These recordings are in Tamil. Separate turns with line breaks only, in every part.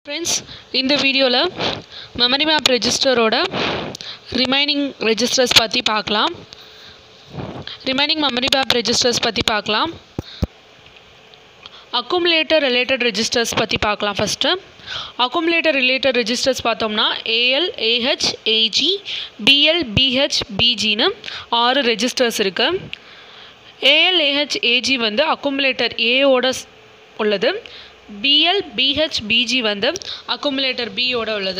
ஃப்ரெண்ட்ஸ் இந்த வீடியோவில் மெமரி மேப் ரெஜிஸ்டரோட ரிமைனிங் ரெஜிஸ்டர்ஸ் பற்றி பார்க்கலாம் ரிமைனிங் மெமரி மேப் ரெஜிஸ்டர்ஸ் பற்றி பார்க்கலாம் அக்குமுலேட்டர் ரிலேட்டட் ரெஜிஸ்டர்ஸ் பற்றி பார்க்கலாம் ஃபஸ்ட்டு அக்குமுலேட்டர் ரிலேட்டட் ரெஜிஸ்டர்ஸ் பார்த்தோம்னா AL AH AG BL BH பிஜின்னு ஆறு ரெஜிஸ்டர்ஸ் இருக்குது ஏஎல் ஏஹெச் ஏஜி வந்து அக்குமுலேட்டர் ஏவோட உள்ளது பிஎல் பிஹெச் பிஜி வந்து அக்குமுலேட்டர் பியோட உள்ளது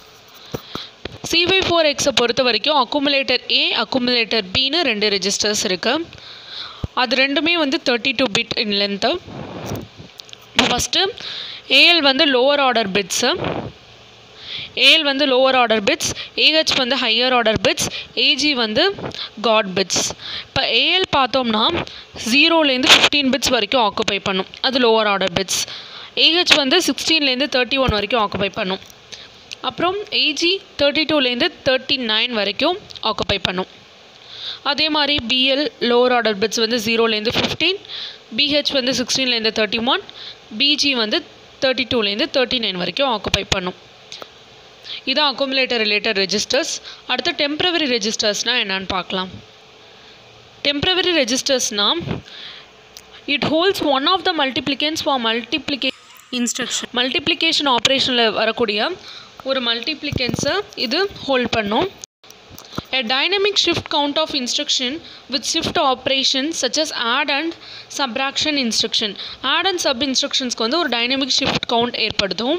சிவை ஃபோர் எக்ஸை பொறுத்த வரைக்கும் அக்குமுலேட்டர் ஏ அக்குமுலேட்டர் பின்னு ரெண்டு ரெஜிஸ்டர்ஸ் இருக்குது அது ரெண்டுமே வந்து thirty two bit in length first AL வந்து லோவர் ஆர்டர் பிட்ஸு ஏஎல் வந்து லோவர் ஆர்டர் பிட்ஸ் ஏஹெச் வந்து ஹையர் ஆர்டர் பிட்ஸ் ஏஜி வந்து காட் பிட்ஸ் இப்போ ஏஎல் பார்த்தோம்னா ஜீரோலேருந்து ஃபிஃப்டீன் பிட்ஸ் வரைக்கும் ஆக்குபை பண்ணும் அது லோவர் ஆர்டர் பிட்ஸ் ஏஹெச் வந்து சிக்ஸ்டீன்லேருந்து தேர்ட்டி ஒன் வரைக்கும் ஆக்குபை பண்ணும் அப்புறம் ஏஜி தேர்ட்டி டூலேருந்து தேர்ட்டி நைன் வரைக்கும் ஆக்குபை பண்ணும் அதே மாதிரி பிஎல் லோவர் ஆர்டர் பிட்ஸ் வந்து ஜீரோலேருந்து ஃபிஃப்டீன் பிஹெச் வந்து சிக்ஸ்டீன்லேருந்து தேர்ட்டி ஒன் பிஜி வந்து தேர்ட்டி டூலேருந்து தேர்ட்டி நைன் வரைக்கும் ஆக்குபை பண்ணும் இதான் அக்குமுலேட்டர் ரிலேட்டட் ரெஜிஸ்டர்ஸ் அடுத்து டெம்ப்ரவரி ரெஜிஸ்டர்ஸ்னால் என்னன்னு பார்க்கலாம் டெம்ப்ரவரி ரெஜிஸ்டர்ஸ்னால் it holds one of the multiplicands for multiply instruction multiplication ஆப்ரேஷனில் வரக்கூடிய ஒரு மல்டிப்ளிகேன்ஸை இது ஹோல்ட் பண்ணும் A dynamic shift count of instruction with shift operations such as add and subtraction instruction. add and sub instructionsக்கு வந்து ஒரு dynamic shift count ஏற்படுத்தும்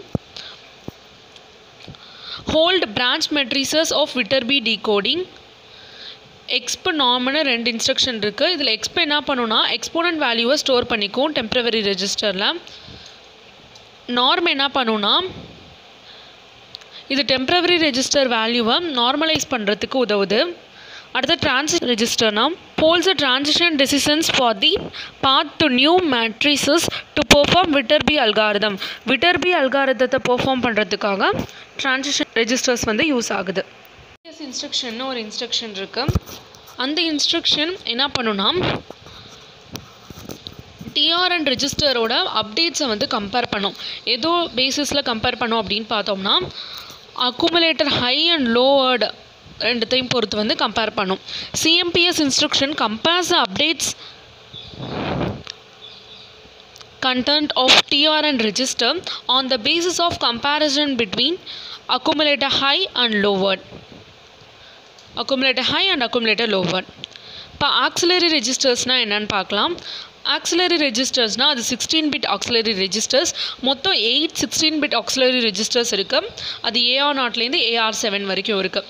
hold branch matrices of Viterbi decoding எக்ஸ்ப் நார்மனு ரெண்டு இன்ஸ்ட்ரக்ஷன் இருக்குது இதில் எக்ஸ்ப் என்ன பண்ணுன்னா எக்ஸ்போனன்ட் வேல்யூவை ஸ்டோர் பண்ணிக்கும் டெம்ப்ரவரி ரெஜிஸ்டரில் நார்ம் என்ன பண்ணுன்னா இது டெம்ப்ரவரி ரெஜிஸ்டர் வேல்யூவை நார்மலைஸ் பண்ணுறதுக்கு உதவுது அடுத்து டிரான்சி ரெஜிஸ்டர்னா போல்ஸ் transition decisions for the path to new matrices to perform Viterbi algorithm Viterbi அல்காரதத்தை பெர்ஃபார்ம் பண்ணுறதுக்காக டிரான்சிஷன் ரெஜிஸ்டர்ஸ் வந்து யூஸ் ஆகுது இன்ஸ்ட்ரக்ஷன் ஒரு இன்ஸ்ட்ரக்ஷன் இருக்குது அந்த இன்ஸ்ட்ரக்ஷன் என்ன பண்ணுன்னா டிஆர் அண்ட் ரெஜிஸ்டரோட அப்டேட்ஸை வந்து கம்பேர் பண்ணும் ஏதோ பேசிஸில் கம்பேர் பண்ணோம் அப்படின்னு பார்த்தோம்னா அக்குமுலேட்டர் ஹை அண்ட் லோவர்டு ரெண்டுத்தையும் பொறுத்து வந்து கம்பேர் பண்ணும் CMPS instruction compares updates content of TR and register on the basis of comparison between accumulator high and lowered accumulator high and accumulator lowered இப்போ ஆக்சிலரி ரெஜிஸ்டர்ஸ்னால் என்னன்னு பார்க்கலாம் ஆக்சிலரி ரெஜிஸ்டர்ஸ்னால் அது சிக்ஸ்டீன் பிட் ஆக்சிலரி ரெஜிஸ்டர்ஸ் மொத்தம் eight sixteen bit auxiliary registers இருக்குது அது ஏஆர் நாட்லேருந்து ஏஆர் செவன் வரைக்கும் இருக்குது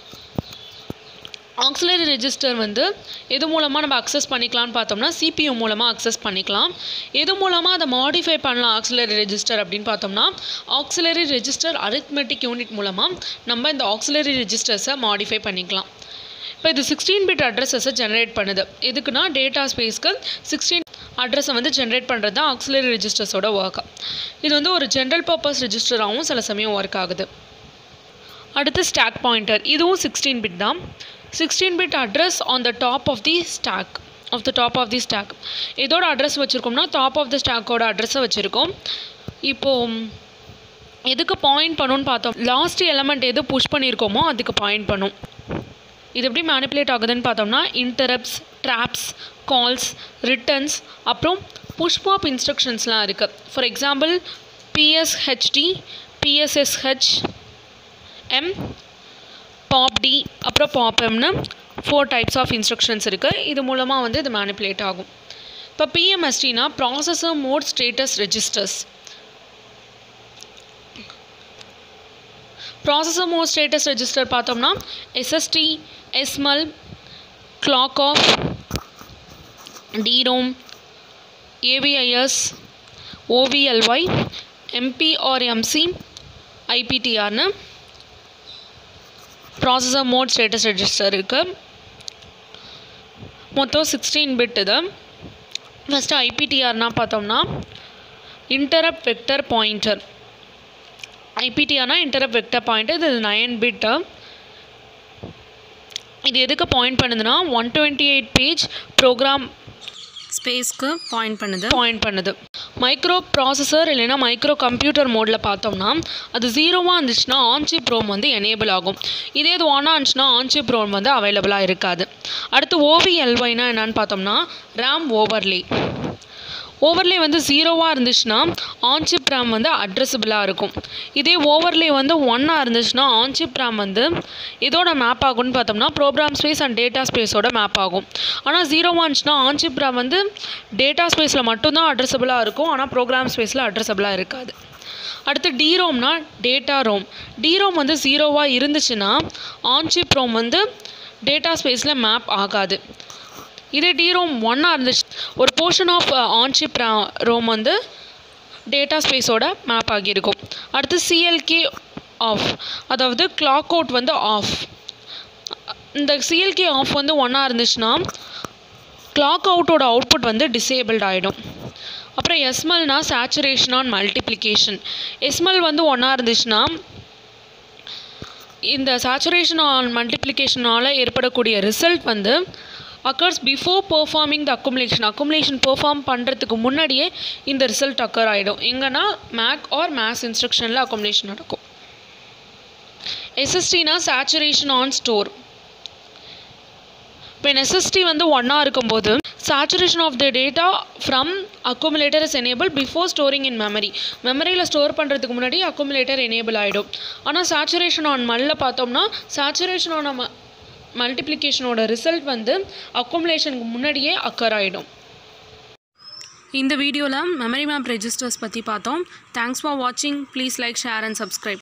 ஆக்சிலரி ரெஜிஸ்டர் வந்து எது மூலமாக நம்ம அக்சஸ் பண்ணிக்கலாம்னு பார்த்தோம்னா சிபியூ மூலமாக அக்சஸ் பண்ணிக்கலாம் எது மூலமாக அதை மாடிஃபை பண்ணலாம் ஆக்சிலரி ரெஜிஸ்டர் அப்படின்னு பார்த்தோம்னா ஆக்சிலரி ரெஜிஸ்டர் அரித்மெட்டிக் யூனிட் மூலமாக நம்ம இந்த ஆக்சிலரி ரெஜிஸ்டர்ஸை மாடிஃபை பண்ணிக்கலாம் இப்போ இது சிக்ஸ்டீன் பிட் அட்ரஸஸை ஜென்ரேட் பண்ணுது எதுக்குன்னா டேட்டா ஸ்பேஸ்க்கு சிக்ஸ்டீன் அட்ரஸை வந்து ஜென்ரேட் பண்ணுறது தான் ஆக்சிலரி ரெஜிஸ்டர்ஸோட ஒர்க் இது வந்து ஒரு ஜென்ரல் பர்பஸ் ரெஜிஸ்டராகவும் சில சமயம் ஒர்க் ஆகுது அடுத்து ஸ்டாக் பாயிண்டர் இதுவும் சிக்ஸ்டீன் பிட் தான் sixteen bit address on the top of the stack of the top of the stack எதோட அட்ரஸ் வச்சுருக்கோம்னா டாப் ஆஃப் த ஸ்டாக்கோட அட்ரஸை வச்சுருக்கோம் இப்போது எதுக்கு பாயிண்ட் பண்ணுன்னு பார்த்தோம் லாஸ்ட் எலமெண்ட் எது புஷ் பண்ணியிருக்கோமோ அதுக்கு பாயிண்ட் பண்ணும் இது எப்படி மேனிப்புலேட் ஆகுதுன்னு பார்த்தோம்னா இன்டரப்ட்ஸ் ட்ராப்ஸ் கால்ஸ் ரிட்டர்ன்ஸ் அப்புறம் புஷ் பாப் இன்ஸ்ட்ரக்ஷன்ஸ்லாம் இருக்குது for example PSHD PSSH M pop D அப்புறம் pop எம்னு four types of instructions இருக்குது இது மூலமாக வந்து இது மேனிப்புலேட் ஆகும் இப்போ பிஎம்எஸ்டினா processor mode status registers processor mode status register பார்த்தோம்னா SST SMUL clock off DROM AVIS OVLY MP or MC ஐபிடிஆர்னு ப்ராசஸர் மோட் ஸ்டேட்டஸ் ரெஜிஸ்டர் இருக்குது மொத்தம் சிக்ஸ்டீன் பிட் இது ஃபஸ்ட்டு ஐபிடிஆர்னா பார்த்தோம்னா இன்டரப்ட் வெக்டர் பாயிண்டர் ஐபிடிஆர்னா இன்டரப்ட் வெக்டர் பாயிண்டர் இது நைன் பிட்டு இது எதுக்கு பாயிண்ட் பண்ணுதுன்னா one twenty eight page program ஸ்பேஸ்க்கு பாயிண்ட் பண்ணுது பாயிண்ட் பண்ணுது மைக்ரோ ப்ராசஸர் இல்லைன்னா மைக்ரோ கம்ப்யூட்டர் மோடில் பார்த்தோம்னா அது ஜீரோவாக இருந்துச்சுன்னா ஆன்சிப் ரோம் வந்து எனேபிள் ஆகும் இதே இது ஒன்னாக இருந்துச்சுன்னா ஆன்சிப் ரோம் வந்து அவைலபிளாக இருக்காது அடுத்து ஓவிஎல்ஒய்னா என்னன்னு பார்த்தோம்னா ரேம் ஓவர்லே ஓவர்லே வந்து ஜீரோவாக இருந்துச்சுன்னா ஆன்சிப் ரேம் வந்து அட்ரஸபிளாக இருக்கும் இதே ஓவர்லே வந்து ஒன்னாக இருந்துச்சுன்னா ஆன்சிப் ரேம் வந்து இதோட மேப் ஆகும்னு பார்த்தோம்னா ப்ரோக்ராம் ஸ்பேஸ் அண்ட் டேட்டா ஸ்பேஸோட மேப் ஆகும் ஆனால் ஜீரோவாக இருந்துச்சுன்னா ஆன்சிப் ரேம் வந்து டேட்டா ஸ்பேஸில் மட்டும்தான் அட்ரஸபிளாக இருக்கும் ஆனால் ப்ரோக்ராம் ஸ்பேஸில் அட்ரஸபிளாக இருக்காது அடுத்து டிரோம்னா டேட்டா ரோம் டிரோம் வந்து ஜீரோவாக இருந்துச்சுன்னா ஆன்சிப் ரோம் வந்து டேட்டா ஸ்பேஸில் மேப் ஆகாது இதே டிரோம் ஒன்னாக இருந்துச்சு ஒரு போர்ஷன் ஆஃப் ஆன்ஷிப் ரோம் வந்து டேட்டா ஸ்பேஸோட மேப் ஆகியிருக்கும் அடுத்து சிஎல்கே ஆஃப் அதாவது கிளாக் அவுட் வந்து ஆஃப் இந்த சிஎல்கே ஆஃப் வந்து ஒன்னாக இருந்துச்சுன்னா கிளாக் அவுட்டோட அவுட்புட் வந்து டிசேபிள்ட் ஆகிடும் அப்புறம் எஸ்மல்னா சேச்சுரேஷன் ஆன் மல்டிப்ளிகேஷன் எஸ்மல் வந்து ஒன்னாக இருந்துச்சுன்னா இந்த சேச்சுரேஷன் ஆன் மல்டிப்ளிகேஷனால் ஏற்படக்கூடிய ரிசல்ட் வந்து occurs before performing the accumulation accumulation perform பண்ணுறதுக்கு முன்னாடியே இந்த ரிசல்ட் அக்கர் ஆகிடும் எங்கன்னா மேக் ஆர் மேத்ஸ் இன்ஸ்ட்ரக்ஷனில் அக்குமுலேஷன் நடக்கும் எஸ்எஸ்டினா சேச்சுரேஷன் ஆன் ஸ்டோர் இப்போ எஸ்எஸ்டி வந்து ஒன்னாக இருக்கும்போது saturation of the data from accumulator is enable before storing in memory மெமரியில் ஸ்டோர் பண்ணுறதுக்கு முன்னாடி அக்குமுலேட்டர் எனேபிள் ஆகிடும் ஆனால் சேச்சுரேஷன் ஆன் மல்ல பார்த்தோம்னா சேச்சுரேஷன் ஆன் ம மல்டிப்ளிகேஷனோட ரிசல்ட் வந்து அக்குமுலேஷனுக்கு முன்னாடியே அக்கர் ஆகிடும் இந்த வீடியோவில் மெமரி மேப் ரெஜிஸ்டர்ஸ் பற்றி பார்த்தோம் தேங்க்ஸ் ஃபார் வாட்சிங் please like share and subscribe